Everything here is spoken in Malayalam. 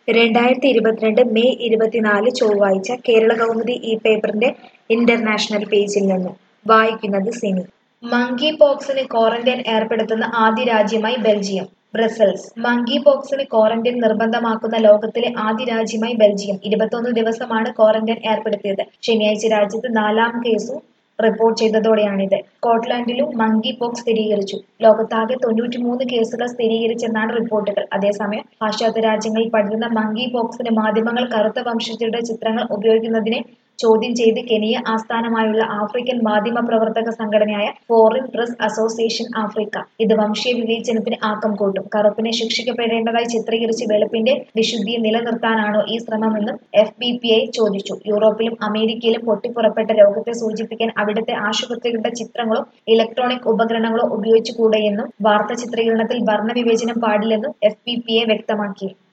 രണ്ടായിരത്തി ഇരുപത്തിരണ്ട് മെയ് ഇരുപത്തിനാല് ചൊവ്വാഴ്ച കേരള കൗമുദി ഈ പേപ്പറിന്റെ ഇന്റർനാഷണൽ പേജിൽ നിന്ന് വായിക്കുന്നത് സിനി മങ്കി പോക്സിന് ക്വാറന്റൈൻ ഏർപ്പെടുത്തുന്ന ആദ്യ രാജ്യമായി ബെൽജിയം ബ്രസൽസ് മങ്കി പോക്സിന് ക്വാറന്റൈൻ നിർബന്ധമാക്കുന്ന ലോകത്തിലെ ആദ്യ രാജ്യമായി ബെൽജിയം ഇരുപത്തൊന്ന് ദിവസമാണ് ക്വാറന്റൈൻ ഏർപ്പെടുത്തിയത് ശനിയാഴ്ച രാജ്യത്ത് നാലാം കേസും റിപ്പോർട്ട് ചെയ്തതോടെയാണിത് സ്കോട്ട്ലൻഡിലും മങ്കി പോക്സ് സ്ഥിരീകരിച്ചു ലോകത്താകെ തൊണ്ണൂറ്റിമൂന്ന് കേസുകൾ സ്ഥിരീകരിച്ചെന്നാണ് റിപ്പോർട്ടുകൾ അതേസമയം പാശ്ചാത്യ രാജ്യങ്ങളിൽ പടരുന്ന മങ്കി പോക്സിന് മാധ്യമങ്ങൾ കറുത്ത വംശജരുടെ ചിത്രങ്ങൾ ഉപയോഗിക്കുന്നതിനെ ചോദ്യം ചെയ്ത് കെനിയ ആസ്ഥാനമായുള്ള ആഫ്രിക്കൻ മാധ്യമ പ്രവർത്തക സംഘടനയായ ഫോറിൻ പ്രസ് അസോസിയേഷൻ ആഫ്രിക്ക ഇത് വംശീയ വിവേചനത്തിന് ആക്കം കൂട്ടും കറുപ്പിനെ ശിക്ഷിക്കപ്പെടേണ്ടതായി ചിത്രീകരിച്ച് വെളുപ്പിന്റെ വിശുദ്ധിയെ നിലനിർത്താനാണോ ഈ ശ്രമമെന്നും എഫ് ബി പി ഐ ചോദിച്ചു യൂറോപ്പിലും അമേരിക്കയിലും പൊട്ടിപ്പുറപ്പെട്ട രോഗത്തെ സൂചിപ്പിക്കാൻ അവിടുത്തെ ആശുപത്രികളുടെ ചിത്രങ്ങളോ ഇലക്ട്രോണിക് ഉപകരണങ്ങളോ ഉപയോഗിച്ചുകൂടെയെന്നും വാർത്താ ചിത്രീകരണത്തിൽ വർണ്ണവിവേചനം പാടില്ലെന്നും എഫ് ബി പി ഐ വ്യക്തമാക്കി